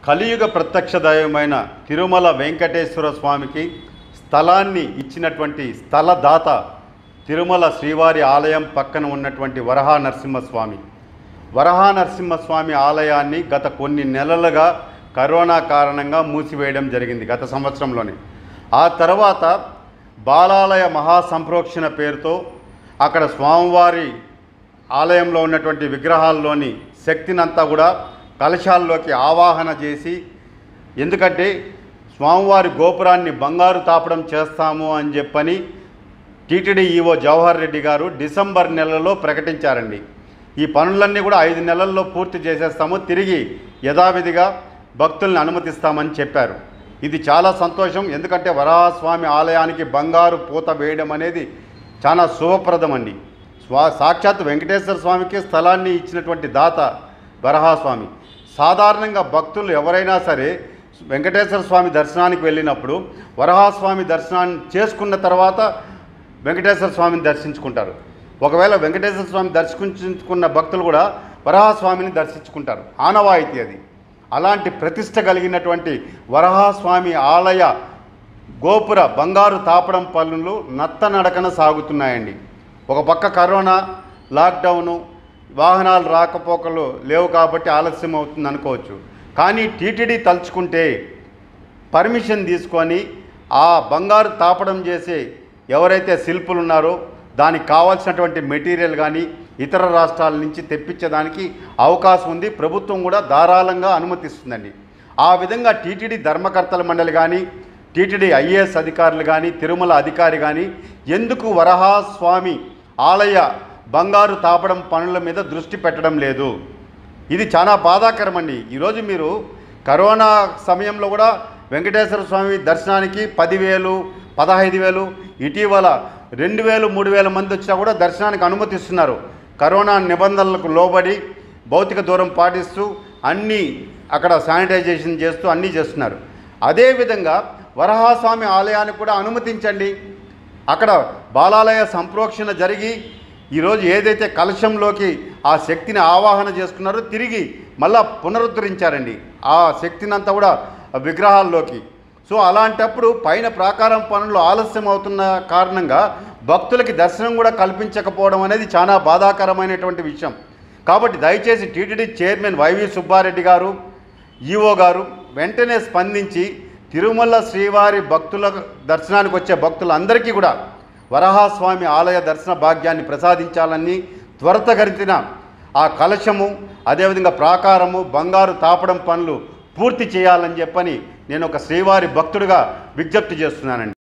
కలియుగ ప్రత్యక్ష దైవమైన తిరుమల వెంకటేశ్వర స్వామికి స్థలాన్ని ఇచ్చినటువంటి స్థలదాత తిరుమల శ్రీవారి ఆలయం పక్కన ఉన్నటువంటి వరహా నరసింహస్వామి వరహా నరసింహస్వామి ఆలయాన్ని గత కొన్ని నెలలుగా కరోనా కారణంగా మూసివేయడం జరిగింది గత సంవత్సరంలోనే ఆ తర్వాత బాలాలయ మహాసంప్రోక్షణ పేరుతో అక్కడ స్వామివారి ఆలయంలో ఉన్నటువంటి విగ్రహాల్లోని శక్తినంతా కూడా కలశాల్లోకి ఆవాహన చేసి ఎందుకంటే స్వామివారి గోపురాన్ని బంగారు తాపడం చేస్తాము అని చెప్పని టీటీడీ ఈవో జవహర్ రెడ్డి గారు డిసెంబర్ నెలలో ప్రకటించారండి ఈ పనులన్నీ కూడా ఐదు నెలల్లో పూర్తి చేసేస్తాము తిరిగి యథావిధిగా భక్తుల్ని అనుమతిస్తామని చెప్పారు ఇది చాలా సంతోషం ఎందుకంటే వరాహస్వామి ఆలయానికి బంగారు పూత వేయడం అనేది చాలా శుభప్రదం అండి స్వా సాక్షాత్ వెంకటేశ్వర స్వామికి స్థలాన్ని ఇచ్చినటువంటి దాత వరహాస్వామి సాధారణంగా భక్తులు ఎవరైనా సరే వెంకటేశ్వర స్వామి దర్శనానికి వెళ్ళినప్పుడు వరహాస్వామి దర్శనాన్ని చేసుకున్న తర్వాత వెంకటేశ్వర స్వామిని దర్శించుకుంటారు ఒకవేళ వెంకటేశ్వర స్వామి దర్శించుకున్న భక్తులు కూడా వరహాస్వామిని దర్శించుకుంటారు ఆనవాయితీ అది అలాంటి ప్రతిష్ట కలిగినటువంటి వరహాస్వామి ఆలయ గోపుర బంగారు తాపడం పనులు నత్తనడకన సాగుతున్నాయండి ఒక పక్క కరోనా లాక్డౌను వాహనాలు రాకపోకలు లేవు కాబట్టి ఆలస్యం అవుతుంది అనుకోవచ్చు కానీ టీటీడీ తలుచుకుంటే పర్మిషన్ తీసుకొని ఆ బంగారు తాపడం చేసే ఎవరైతే శిల్పులు ఉన్నారో దానికి కావాల్సినటువంటి మెటీరియల్ కానీ ఇతర రాష్ట్రాల నుంచి తెప్పించడానికి అవకాశం ఉంది ప్రభుత్వం కూడా ధారాళంగా అనుమతిస్తుందండి ఆ విధంగా టీటీడీ ధర్మకర్తల మండలి కానీ టీటీడీ ఐఏఎస్ అధికారులు కానీ తిరుమల అధికారి కానీ ఎందుకు వరహాస్వామి ఆలయ బంగారు తాపడం పనుల మీద దృష్టి పెట్టడం లేదు ఇది చాలా బాధాకరం అండి ఈరోజు మీరు కరోనా సమయంలో కూడా వెంకటేశ్వర స్వామి దర్శనానికి పదివేలు పదహైదు వేలు ఇటీవల రెండు వేలు మూడు వేల మంది వచ్చినా కూడా దర్శనానికి అనుమతిస్తున్నారు కరోనా నిబంధనలకు లోబడి భౌతిక దూరం పాటిస్తూ అన్నీ అక్కడ శానిటైజేషన్ చేస్తూ అన్నీ చేస్తున్నారు అదేవిధంగా వరహాస్వామి ఆలయానికి కూడా అనుమతించండి అక్కడ బాలాలయ సంప్రోక్షణ జరిగి ఈరోజు ఏదైతే కలశంలోకి ఆ శక్తిని ఆవాహన చేసుకున్నారో తిరిగి మళ్ళా పునరుద్ధరించారండి ఆ శక్తిని అంతా కూడా విగ్రహాల్లోకి సో అలాంటప్పుడు పైన ప్రాకారం పనులు ఆలస్యం అవుతున్న కారణంగా భక్తులకి దర్శనం కూడా కల్పించకపోవడం అనేది చాలా బాధాకరమైనటువంటి విషయం కాబట్టి దయచేసి టీటీడీ చైర్మన్ వైవి సుబ్బారెడ్డి గారు ఈఓ గారు వెంటనే స్పందించి తిరుమల శ్రీవారి భక్తుల దర్శనానికి వచ్చే భక్తులందరికీ కూడా వరహాస్వామి ఆలయ దర్శన భాగ్యాన్ని ప్రసాదించాలని త్వరితగతిన ఆ కలశము అదేవిధంగా ప్రాకారము బంగారు తాపడం పనులు పూర్తి చేయాలని చెప్పని నేను ఒక శ్రీవారి భక్తుడిగా విజ్ఞప్తి చేస్తున్నానండి